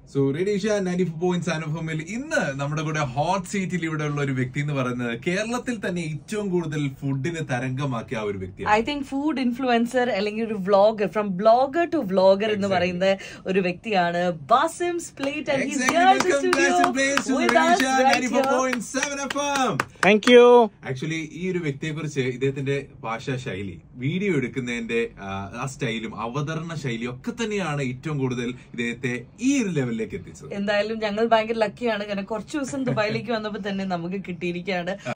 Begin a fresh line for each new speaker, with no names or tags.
so റേഡിയേഷ ninety four point seven F എമ്മിൽ ഇന്ന് നമ്മുടെ കൂടെ ഹോട്ട് സീറ്റിൽ ഇവിടെ ഉള്ള ഒരു വ്യക്തി എന്ന് പറയുന്നത് കേരളത്തിൽ തന്നെ ഏറ്റവും കൂടുതൽ ഫുഡിന് തരംഗമാക്കിയ ആ ഒരു വ്യക്തിയാണ്
ഐ തിങ്ക് ഫുഡ് ഇൻഫ്ലുവൻസർ അല്ലെങ്കിൽ ഒരു vlogger from blogger to vlogger എന്ന് പറയുന്ന ഒരു വ്യക്തിയാണ് Basim's plate and he's here in the studio with us
thank you
actually ഈ ഒരു വ്യക്തിയെ കുറിച്ച് ഇദ്ദേഹത്തിന്റെ ഭാഷാ ശൈലി വീഡിയോ എടുക്കുന്നതിന്റെ ആ, ആ സ്റ്റൈലും അവതരണ ശൈലിയും ഒക്കെ തന്നെയാണ് ഏറ്റവും കൂടുതൽ ഇദ്ദേഹത്തെ ഈ ഒരു ലെവലിലേക്ക് എത്തിച്ചത്
എന്തായാലും ഞങ്ങൾ ഭയങ്കര ലക്കിയാണ് കാരണം കുറച്ച് ദിവസം ദുബായിലേക്ക് വന്നപ്പോൾ തന്നെ നമുക്ക് കിട്ടിയിരിക്കുകയാണ്